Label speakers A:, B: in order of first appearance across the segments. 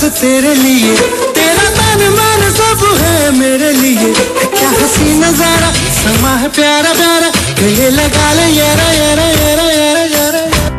A: तेरे लिए तेरा तन मन सब है मेरे लिए क्या हसी नजारा समा है प्यारा प्यारा गले लगा ले यारा यारा यारा यारा यारा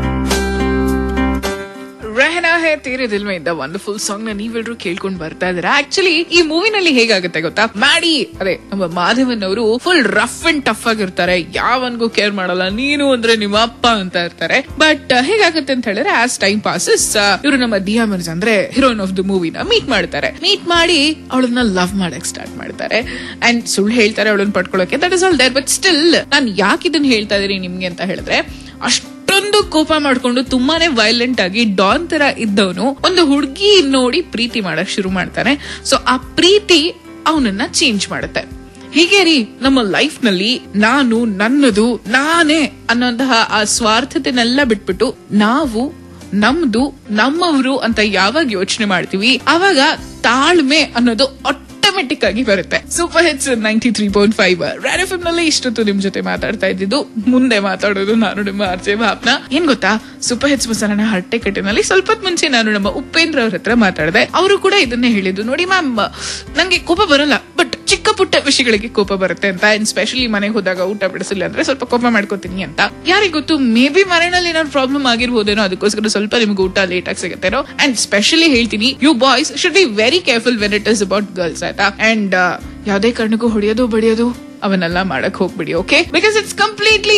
B: ರೆಹನಾ ಹೇ ತೇರೆ ದಿಲ್ ಮೇ ಇಂದ ವಂಡರ್ಫುಲ್ ಸಾಂಗ್ ನ ನೀವೆಲ್ಲರೂ ಕೇಳ್ಕೊಂಡ್ ಬರ್ತಾ ಇದಾರೆ ಆಕ್ಚುಲಿ ಈ ಮೂವಿನಲ್ಲಿ ಹೇಗಾಗುತ್ತೆ ಗೊತ್ತಾ ಮಾಡಿ ಅದೇ ನಮ್ಮ ಮಾಧವನ್ ಅವರು ಫುಲ್ ರಫ್ ಅಂಡ್ ಟಫ್ ಆಗಿರ್ತಾರೆ ಯಾವನ್ಗೂ ಕೇರ್ ಮಾಡಲ್ಲ ನೀನು ಅಂದ್ರೆ ನಿಮ್ಮ ಅಪ್ಪ ಅಂತ ಇರ್ತಾರೆ ಬಟ್ ಹೇಗಾಗುತ್ತೆ ಅಂತ ಹೇಳಿದ್ರೆ ಆಸ್ ಟೈಮ್ ಪಾಸಸ್ ಇವರು ನಮ್ಮ ದಿಯಾ ಮಿರ್ಜ್ ಅಂದ್ರೆ ಹೀರೋಯಿನ್ ಆಫ್ ದ ಮೂವಿನ ಮೀಟ್ ಮಾಡ್ತಾರೆ ಮೀಟ್ ಮಾಡಿ ಅವಳನ್ನ ಲವ್ ಮಾಡಕ್ ಸ್ಟಾರ್ಟ್ ಮಾಡ್ತಾರೆ ಅಂಡ್ ಸುಳ್ಳು ಹೇಳ್ತಾರೆ ಅವಳನ್ನ ಪಡ್ಕೊಳ್ಳೋಕೆ that is all there but still ನಾನು ಯಾಕೆ ಇದನ್ನ ಹೇಳ್ತಾ ಇದೀನಿ ನಿಮ್ಗೆ ಅಂತ ಹೇಳಿದ್ರೆ ಅಷ್ಟೊಂದು ಕೋಪ ಮಾಡ್ಕೊಂಡು ತುಂಬಾನೇ ವೈಲೆಂಟ್ ಆಗಿ ಡಾನ್ ತರ ಇದ್ದವನು ಒಂದು ಹುಡುಗಿ ನೋಡಿ ಪ್ರೀತಿ ಮಾಡಕ್ ಶುರು ಮಾಡ್ತಾನೆ ಸೊ ಆ ಪ್ರೀತಿ ಅವನನ್ನ ಚೇಂಜ್ ಮಾಡುತ್ತೆ ಹೀಗೆ ರೀ ನಮ್ಮ ಲೈಫ್ ನಲ್ಲಿ ನಾನು ನನ್ನದು ನಾನೇ ಅನ್ನೋಂತಹ ಆ ಸ್ವಾರ್ಥತೆನೆಲ್ಲ ಬಿಟ್ಬಿಟ್ಟು ನಾವು ನಮ್ದು ನಮ್ಮವರು ಅಂತ ಯಾವಾಗ ಯೋಚನೆ ಮಾಡ್ತೀವಿ ಅವಾಗ ತಾಳ್ಮೆ ಅನ್ನೋದು ಆಟೋಮೆಟಿಕ್ ಆಗಿ ಬರುತ್ತೆ super hits ninety three point five red F ನಲ್ಲಿ ಇಷ್ಟೊತ್ತು ನಿಮ್ ಜೊತೆ ಮಾತಾಡ್ತಾ ಇದ್ದಿದ್ದು ಮುಂದೆ ಮಾತಾಡೋದು ನಾನು ನಿಮ್ಮ ಆರ್ಜೆ ಭಾವನ ಏನ್ ಗೊತ್ತಾ ಸೂಪರ್ ಹಿಟ್ಸ್ ಮಸಾಲನ ಹರಟೆ ಕಟ್ಟಿನಲ್ಲಿ ಸ್ವಲ್ಪ ಹೊತ್ತು ಮುಂಚೆ ನಾನು ನಮ್ಮ ಉಪೇಂದ್ರ ಅವ್ರ ಹತ್ರ ಮಾತಾಡಿದೆ ಅವರು ಕೂಡ ಇದನ್ನೇ ಹೇಳಿದ್ದು ನೋಡಿ ಮ್ಯಾಮ್ ನಂಗೆ ಕೋಪ ಬರಲ್ಲ ಬಟ್ ಚಿಕ್ಕ ಪುಟ್ಟ ವಿಷಯಗಳಿಗೆ ಕೋಪ ಬರುತ್ತೆ ಅಂತ ಅಂಡ್ ಸ್ಪೆಷಲಿ ಮನೆಗೆ ಹೋದಾಗ ಊಟ ಬಿಡಿಸಿಲ್ಲ ಅಂದ್ರೆ ಸ್ವಲ್ಪ ಕೋಪ ಮಾಡ್ಕೋತೀನಿ ಅಂತ ಯಾರಿಗ್ ಗೊತ್ತು ಮೇ ಬಿ ಮನೆಯಲ್ಲಿ ಏನಾದ್ರು ಪ್ರಾಬ್ಲಮ್ ಆಗಿರ್ಬೋದೇನೋ ಅದಕ್ಕೋಸ್ಕರ ಸ್ವಲ್ಪ ನಿಮ್ಗೆ ಊಟ ಲೇಟ್ ಆಗಿ ಸಿಗುತ್ತೇನೋ ಅಂಡ್ ಸ್ಪೆಷಲಿ ಹೇಳ್ತೀನಿ you boys should be very careful when it is about girls ಆಯ್ತಾ ಅಂಡ್ ಯಾವ್ದೇ ಕಾರಣಕ್ಕೂ ಹೊಡೆಯೋದು ಬಡಿಯೋದು ಅವನ್ನೆಲ್ಲ ಮಾಡಕ್ ಹೋಗ್ಬಿಡಿ okay because it's completely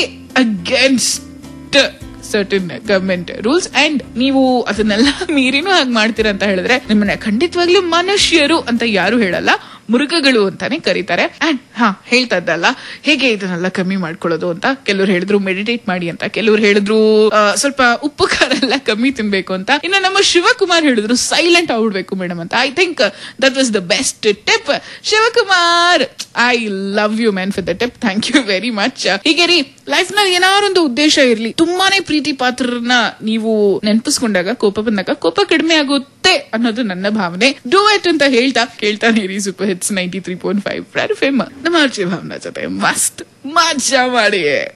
B: against certain government rules and ನೀವು ಅದನ್ನೆಲ್ಲ ಮೀರಿನೂ ಹಾಗೆ ಮಾಡ್ತೀರಾ ಅಂತ ಹೇಳಿದ್ರೆ ನಿಮ್ಮನ್ನ ಖಂಡಿತವಾಗ್ಲೂ ಮನುಷ್ಯರು ಅಂತ ಯಾರು ಹೇಳಲ್ಲ ಮೃಗಗಳು ಅಂತಾನೆ ಕರೀತಾರೆ ಅಂಡ್ ಹಾ ಹೇಳ್ತಾ ಇದ್ದಲ್ಲ ಹೇಗೆ ಇದನ್ನೆಲ್ಲ ಕಮ್ಮಿ ಮಾಡ್ಕೊಳ್ಳೋದು ಅಂತ ಕೆಲವ್ರು ಹೇಳಿದ್ರು ಮೆಡಿಟೇಟ್ ಮಾಡಿ ಅಂತ ಕೆಲವ್ರು ಹೇಳಿದ್ರು ಆ, ಸ್ವಲ್ಪ ಉಪ್ಪು ಖಾರ ಎಲ್ಲ ಕಮ್ಮಿ ತಿನ್ಬೇಕು ಅಂತ ಇನ್ನು ನಮ್ಮ ಶಿವಕುಮಾರ್ ಹೇಳಿದ್ರು ಸೈಲೆಂಟ್ ಆಗ್ಬಿಡ್ಬೇಕು ಮೇಡಮ್ ಅಂತ I think that was the best tip Shivakumar I love you man for the tip thank you very much ಹೀಗೆ ರೀ ಲೈಫ್ ನಲ್ಲಿ ಏನಾರೊಂದು ಉದ್ದೇಶ ಇರ್ಲಿ ತುಂಬಾನೇ ಪ್ರೀತಿ ಪಾತ್ರರನ್ನ ನೀವು ನೆನಪಿಸ್ಕೊಂಡಾಗ ಕೋಪ ಬಂದಾಗ ಕೋಪ ಕಡಿಮೆ ಆಗುತ್ತೆ ಅನ್ನೋದು ನನ್ನ ಭಾವನೆ ಡೂ ಇಟ್ ಅಂತ ಹೇಳ್ತಾ ಕೇಳ್ತಾನೆ ಇರಿ super hits ninety three point five fame ನಮ್ಮ ಆರ್ಜಿ ಭಾವನಾ ಜೊತೆ ಮಸ್ತ್ ಮಜಾ ಮಾಡಿ